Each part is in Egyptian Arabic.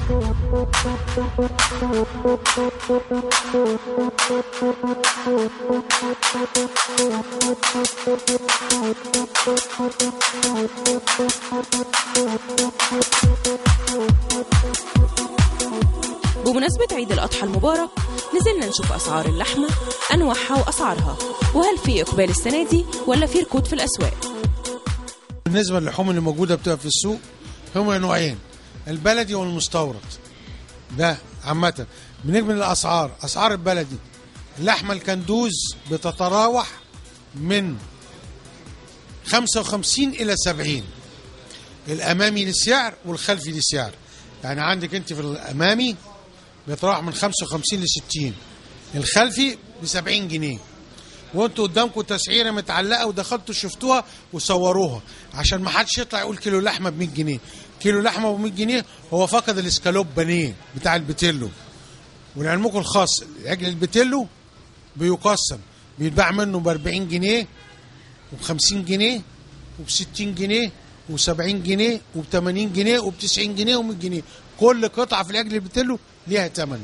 بمناسبة عيد الأضحى المبارك نزلنا نشوف أسعار اللحمة أنواعها وأسعارها وهل في إقبال السنة دي ولا في ركود في الأسواق بالنسبه للحوم اللي موجوده بتبقى في السوق هما نوعين البلدي والمستورد ده عامه بنجمل الاسعار اسعار البلدي اللحمه الكندوز بتتراوح من 55 الى 70 الامامي لسعر والخلفي لسعر يعني عندك انت في الامامي بيتراوح من 55 ل 60 الخلفي ب 70 جنيه وانتوا قدامكم تسعيره متعلقه ودخلتوا شفتوها وصوروها عشان ما حدش يطلع يقول كيلو لحمه ب 100 جنيه كيلو لحمه ب 100 جنيه هو فقد الاسكالوب بانيه بتاع البتيلو ولعلمكم الخاص عجل البتيلو بيقسم بيتباع منه ب 40 جنيه وب 50 جنيه وب 60 جنيه وب 70 جنيه وب 80 جنيه وب 90 جنيه و100 جنيه كل قطعه في العجل البتيلو ليها ثمن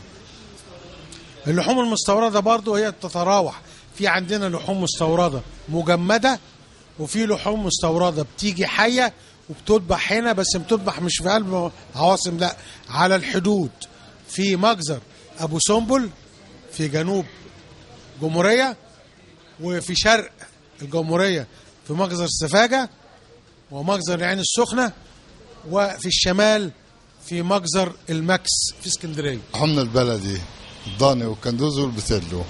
اللحوم المستورده برضو هي تتراوح في عندنا لحوم مستورده مجمده وفي لحوم مستورده بتيجي حيه وبتذبح هنا بس بتذبح مش في قلب عواصم لا على الحدود في مجزر ابو سنبل في جنوب جمهوريه وفي شرق الجمهوريه في مجزر سفاجه ومجزر العين السخنه وفي الشمال في مجزر الماكس في اسكندريه حمنا البلدي الضاني والكندوز والبسلو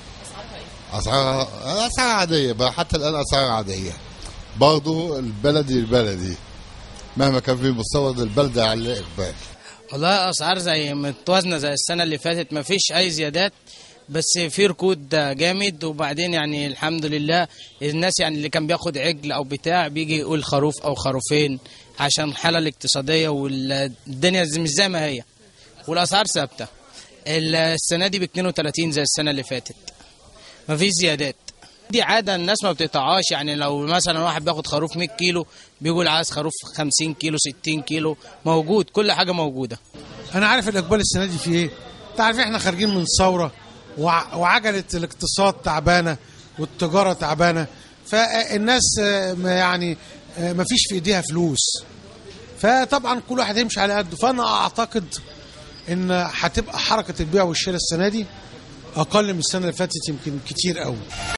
اسعار اسعار عاديه بقى حتى الان اسعار عاديه برضه البلدي البلدي مهما كان في مستورد البلده على اقبال والله اسعار زي متوازنه زي السنه اللي فاتت ما فيش اي زيادات بس في ركود جامد وبعدين يعني الحمد لله الناس يعني اللي كان بياخد عجل او بتاع بيجي يقول خروف او خروفين عشان الحاله الاقتصاديه والدنيا مش زي ما هي والاسعار ثابته السنه دي ب 32 زي السنه اللي فاتت ما فيش زيادات دي عاده الناس ما بتقطعهاش يعني لو مثلا واحد بياخد خروف 100 كيلو بيقول عايز خروف 50 كيلو 60 كيلو موجود كل حاجه موجوده انا عارف الاقبال السنه دي في ايه انت عارف احنا خارجين من ثوره وع- وعجله الاقتصاد تعبانه والتجاره تعبانه فالناس آه، ما يعني آه، ما فيش في ايديها فلوس فطبعا كل واحد يمشي على قده فانا اعتقد ان هتبقى حركه البيع والشراء السنه دي اقل من السنه اللي فاتت يمكن كتير قوي